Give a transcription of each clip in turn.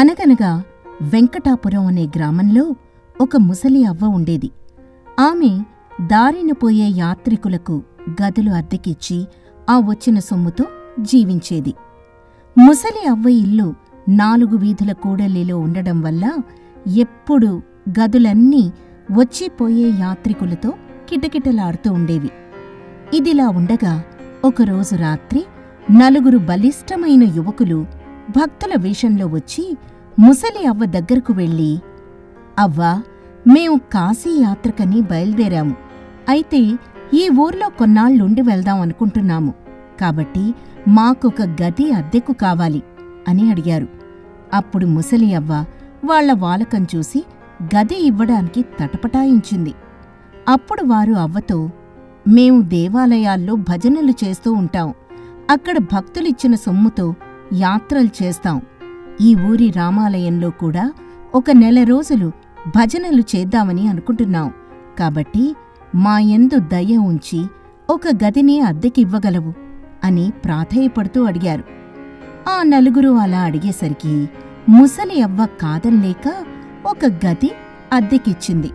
అనగనగా వెంకటాపురం అనే గ్రామంలో ఒక ముసలి అవ్వ ఉండేది ఆమె దారిన పోయే యాత్రికులకు గదులు అద్దెకిచ్చి ఆ వచ్చిన సొమ్ముతో జీవించేది ముసలి అవ్వ ఇల్లు నాలుగు వీధుల కూడలిలో ఉండడం వల్ల ఎప్పుడూ గదులన్నీ వచ్చిపోయే యాత్రికులతో కిటకిటలాడుతూ ఉండేవి ఇదిలా ఉండగా ఒకరోజు రాత్రి నలుగురు బలిష్టమైన యువకులు భక్తుల వేషంలో వచ్చి ముసలి అవ్వ దగ్గరకు వెళ్ళి అవ్వా మేము కాశీ యాత్రకని బయలుదేరాము అయితే ఈ ఊర్లో కొన్నాళ్ళుండి వెళ్దాం అనుకుంటున్నాము కాబట్టి మాకొక గది అద్దెకు కావాలి అని అడిగారు అప్పుడు ముసలి అవ్వ వాళ్ల వాలకం చూసి గది ఇవ్వడానికి తటపటాయించింది అప్పుడు వారు అవ్వతో మేము దేవాలయాల్లో భజనలు చేస్తూ ఉంటాం అక్కడ భక్తులిచ్చిన సొమ్ముతో యాత్రలు చేస్తాం ఈ ఊరి రామాలయంలో కూడా ఒక నెల రోజులు భజనలు చేద్దామని అనుకుంటున్నాం కాబట్టి మా యందు దయ ఉంచి ఒక గదిని అద్దెకివ్వగలవు అని ప్రాధేయపడుతూ అడిగారు ఆ నలుగురు అలా అడిగేసరికి ముసలి అవ్వ కాదన్లేక ఒక గది అద్దెకిచ్చింది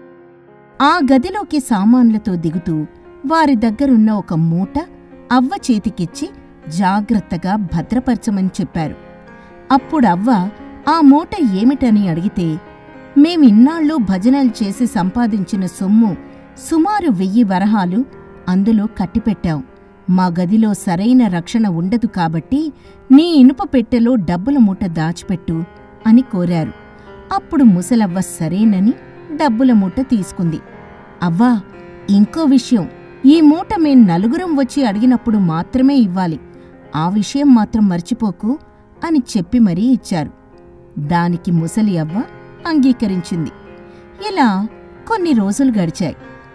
ఆ గదిలోకి సామాన్లతో దిగుతూ వారి దగ్గరున్న ఒక మూట అవ్వ చేతికిచ్చి జాగ్రత్తగా భద్రపరచమని చెప్పారు అప్పుడవ్వ ఆ మూట ఏమిటని అడిగితే మేమిన్నాళ్ళు భజనలు చేసి సంపాదించిన సొమ్ము సుమారు వెయ్యి వరహాలు అందులో కట్టిపెట్టాం మా గదిలో సరైన రక్షణ ఉండదు కాబట్టి నీ ఇనుప పెట్టెలో డబ్బుల మూట దాచిపెట్టు అని కోరారు అప్పుడు ముసలవ్వ సరేనని డబ్బుల మూట తీసుకుంది అవ్వా ఇంకో విషయం ఈ మూట మేం నలుగురం వచ్చి అడిగినప్పుడు మాత్రమే ఇవ్వాలి ఆ విషయం మాత్రం మర్చిపోకు అని చెప్పి మరీ ఇచ్చారు దానికి ముసలి అవ్వ అంగీకరించింది ఇలా కొన్ని రోజులు గడిచాయి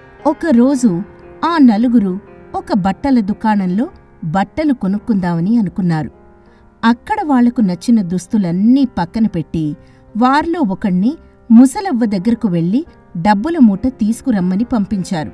ఒకరోజు ఆ నలుగురు ఒక బట్టల దుకాణంలో బట్టలు కొనుక్కుందామని అనుకున్నారు అక్కడ వాళ్లకు నచ్చిన దుస్తులన్నీ పక్కన పెట్టి వారిలో ఒకణ్ణి ముసలవ్వ దగ్గరకు వెళ్లి డబ్బుల మూట తీసుకురమ్మని పంపించారు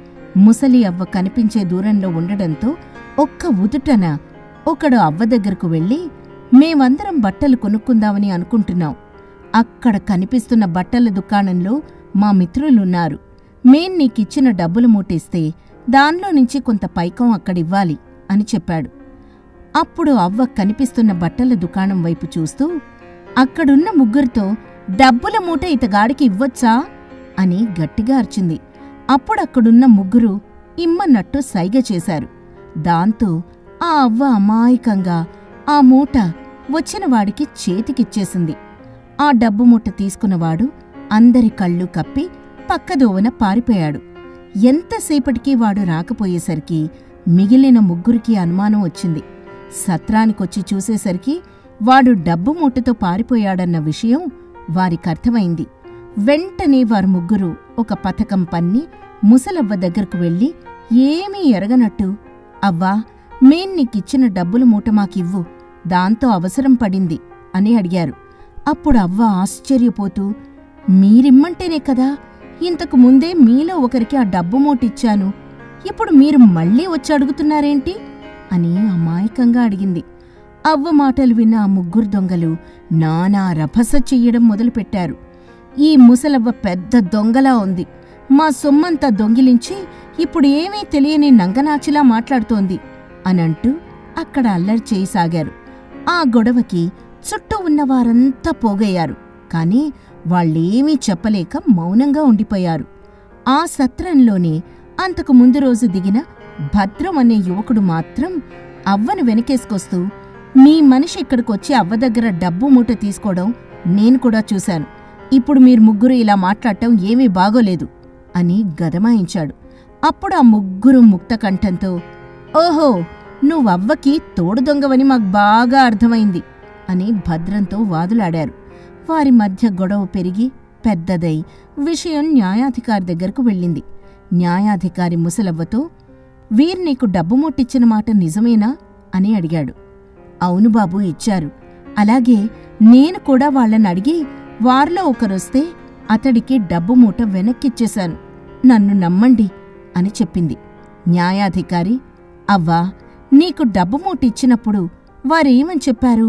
ముసలి అవ్వ కనిపించే దూరంలో ఉండడంతో ఒక్క ఉదుటన ఒకడు అవ్వ దగ్గరకు వెళ్ళి మేమందరం బట్టలు కొనుక్కుందామని అనుకుంటున్నాం అక్కడ కనిపిస్తున్న బట్టల దుకాణంలో మా మిత్రులున్నారు మేం నీకిచ్చిన డబ్బులు మూటేస్తే దానిలో నుంచి కొంత పైకం అక్కడివ్వాలి అని చెప్పాడు అప్పుడు అవ్వ కనిపిస్తున్న బట్టల దుకాణం వైపు చూస్తూ అక్కడున్న ముగ్గురితో డబ్బుల మూట ఇతగాడికి ఇవ్వొచ్చా అని గట్టిగా అరిచింది అప్పుడక్కడున్న ముగ్గురు ఇమ్మన్నట్టు సైగ చేశారు దాంతో ఆ అవ్వ అమాయకంగా ఆ మూట వచ్చిన వాడికి చేతికిచ్చేసింది ఆ డబ్బు మూట తీసుకున్నవాడు అందరి కళ్ళు కప్పి పక్కదోవన పారిపోయాడు ఎంతసేపటికి వాడు రాకపోయేసరికి మిగిలిన ముగ్గురికి అనుమానం వచ్చింది సత్రానికొచ్చి చూసేసరికి వాడు డబ్బు మూటతో పారిపోయాడన్న విషయం వారికర్థమైంది వెంటనే వారు ముగ్గురు ఒక పథకం పన్ని ముసలవ్వ దగ్గరకు వెళ్ళి ఏమీ ఎరగనట్టు అవ్వా మేం నీకిచ్చిన డబ్బుల మూట మాకివ్వు దాంతో అవసరం పడింది అని అడిగారు అప్పుడు అవ్వ ఆశ్చర్యపోతూ మీరిమ్మంటేనే కదా ఇంతకు ముందే మీలో ఒకరికి ఆ డబ్బు మూటిచ్చాను ఇప్పుడు మీరు మళ్ళీ వచ్చి అడుగుతున్నారేంటి అని అమాయకంగా అడిగింది అవ్వ మాటలు విన్న ఆ ముగ్గురు దొంగలు నానా రభస చెయ్యడం మొదలుపెట్టారు ఈ ముసలవ్వ పెద్ద దొంగలా ఉంది మా సొమ్మంతా దొంగిలించి ఇప్పుడు ఏమీ తెలియని నంగనాచిలా మాట్లాడుతోంది అనంటూ అక్కడ అల్లరి చేయసాగారు ఆ గొడవకి చుట్టూ ఉన్నవారంతా పోగయ్యారు కాని వాళ్ళేమీ చెప్పలేక మౌనంగా ఉండిపోయారు ఆ సత్రంలోనే అంతకు ముందు రోజు దిగిన భద్రం అనే యువకుడు మాత్రం అవ్వను వెనకేసుకొస్తూ మీ మనిషి ఇక్కడికొచ్చి అవ్వ దగ్గర డబ్బు మూట తీసుకోవడం నేను కూడా చూశాను ఇప్పుడు మీరు ముగ్గురు ఇలా మాట్లాడటం ఏమీ బాగోలేదు అని గదమాయించాడు అప్పుడు ఆ ముగ్గురు ముక్త కంఠంతో ఓహో నువ్వవ్వకి తోడు దొంగవని మాకు బాగా అర్థమైంది అని భద్రంతో వాదులాడారు వారి మధ్య గొడవ పెరిగి పెద్దదై విషయం న్యాయాధికారి దగ్గరకు వెళ్ళింది న్యాయాధికారి ముసలవ్వతో వీరు నీకు డబ్బు ముట్టిచ్చిన మాట నిజమేనా అని అడిగాడు అవును బాబు ఇచ్చారు అలాగే నేను కూడా వాళ్ళని అడిగి వారిలో ఒకరొస్తే అతడికి డబ్బు మూట వెనక్కిచ్చేశాను నన్ను నమ్మండి అని చెప్పింది న్యాయాధికారి అవ్వా నీకు డబ్బు మూట ఇచ్చినప్పుడు వారేమని చెప్పారు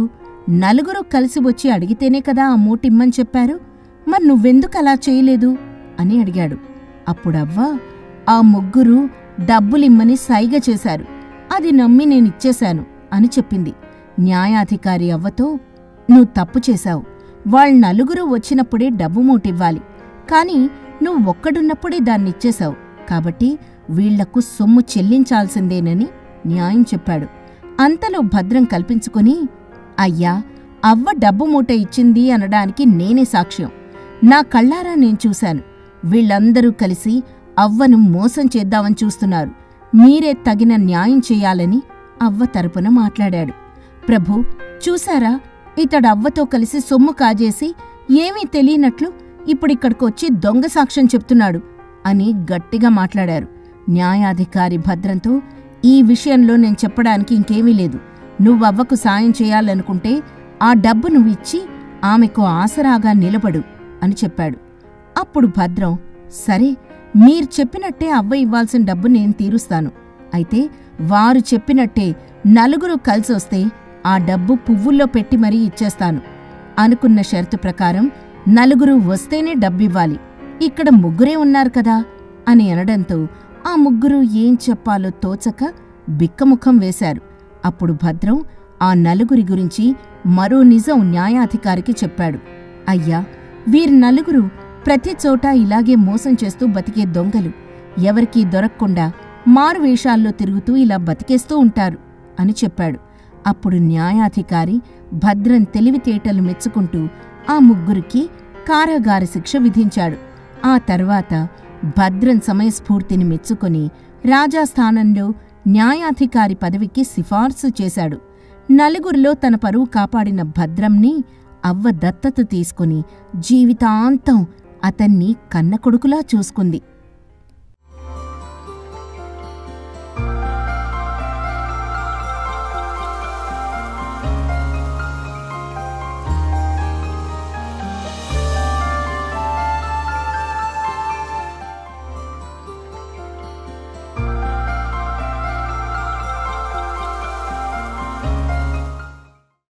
నలుగురు కలిసి వచ్చి అడిగితేనే కదా ఆ మూటిమ్మని చెప్పారు మరి నువ్వెందుకు అలా చేయలేదు అని అడిగాడు అప్పుడవ్వ ఆ ముగ్గురు డబ్బులిమ్మని సైగ చేశారు అది నమ్మి నేనిచ్చేశాను అని చెప్పింది న్యాయాధికారి అవ్వతో నువ్వు తప్పు చేశావు వాళ్ళ నలుగురు వచ్చినప్పుడే డబ్బు మూటివ్వాలి కాని నువ్వు ఒక్కడున్నప్పుడే దాన్నిచ్చేశావు కాబట్టి వీళ్లకు సొమ్ము చెల్లించాల్సిందేనని న్యాయం చెప్పాడు అంతలో భద్రం కల్పించుకొని అయ్యా అవ్వ డబ్బు మూట ఇచ్చింది అనడానికి నేనే సాక్ష్యం నా కళ్ళారా నేను చూశాను వీళ్ళందరూ కలిసి అవ్వను మోసం చేద్దామని చూస్తున్నారు మీరే తగిన న్యాయం చేయాలని అవ్వ తరపున మాట్లాడాడు ప్రభు చూశారా ఇతడు అవ్వతో కలిసి సొమ్ము కాజేసి ఏమీ తెలియనట్లు ఇప్పుడిక్కడికొచ్చి దొంగ సాక్ష్యం చెప్తున్నాడు అని గట్టిగా మాట్లాడారు న్యాయాధికారి భద్రంతో ఈ విషయంలో నేను చెప్పడానికి ఇంకేమీ లేదు నువ్వవ్వకు సాయం చేయాలనుకుంటే ఆ డబ్బు నువ్విచ్చి ఆమెకు ఆసరాగా నిలబడు అని చెప్పాడు అప్పుడు భద్రం సరే మీరు చెప్పినట్టే అవ్వ ఇవ్వాల్సిన డబ్బు నేను తీరుస్తాను అయితే వారు చెప్పినట్టే నలుగురు కలిసొస్తే ఆ డబ్బు పువ్వుల్లో పెట్టి మరీ ఇచ్చేస్తాను అనుకున్న షరతు ప్రకారం నలుగురు వస్తేనే డబ్బివ్వాలి ఇక్కడ ముగ్గురే ఉన్నారు కదా అని అనడంతో ఆ ముగ్గురు ఏం చెప్పాలో తోచక బిక్కముఖం వేశారు అప్పుడు భద్రం ఆ నలుగురి గురించి మరో నిజం న్యాయాధికారికి చెప్పాడు అయ్యా వీరి నలుగురు ప్రతి చోట ఇలాగే మోసం చేస్తూ బతికే దొంగలు ఎవరికీ దొరక్కుండా మారువేషాల్లో తిరుగుతూ ఇలా బతికేస్తూ ఉంటారు అని చెప్పాడు అప్పుడు న్యాయాధికారి భద్రం తెలివితేటలు మెచ్చుకుంటూ ఆ ముగ్గురికి కారాగార శిక్ష విధించాడు ఆ తర్వాత భద్రం సమయస్ఫూర్తిని మెచ్చుకొని రాజాస్థానంలో న్యాయాధికారి పదవికి సిఫార్సు చేశాడు నలుగురిలో తన పరువు కాపాడిన భద్రంని అవ్వ దత్తత తీసుకుని జీవితాంతం అతన్ని కన్నకొడుకులా చూసుకుంది